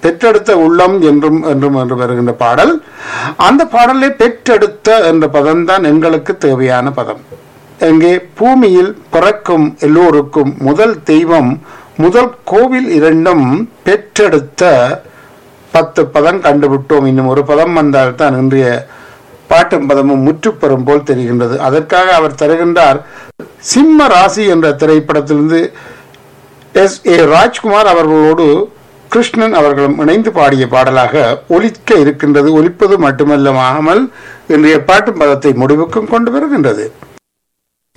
பெற்றெடுத்த உள்ளம் என்றும் என்றும் என்று வருகின்ற பாடல் அந்த பாடலை பெற்றெடுத்த என்ற பதம்தான் எங்களுக்கு தேவையான பதம் எங்கே பூமியில் பிறக்கும் எல்லோருக்கும் முதல் தெய்வம் முதல் கோவில் இரண்டும் பெற்றெடுத்த பத்து பதம் கண்டுவிட்டோம் இன்னும் ஒரு பதம் வந்தால் தான் இன்றைய பாட்டும் பதமும் முற்றுப்பெறும் போல் தெரிகின்றது அதற்காக அவர் தருகின்றார் சிம்ம ராசி என்ற திரைப்படத்திலிருந்து எஸ் ஏ ராஜ்குமார் அவர்களோடு கிருஷ்ணன் அவர்களும் இணைந்து பாடிய பாடலாக ஒலிக்க இருக்கின்றது ஒலிப்பது மட்டுமல்லாமல் இன்றைய பாட்டும் பதத்தை முடிவுக்கும் கொண்டு வருகின்றது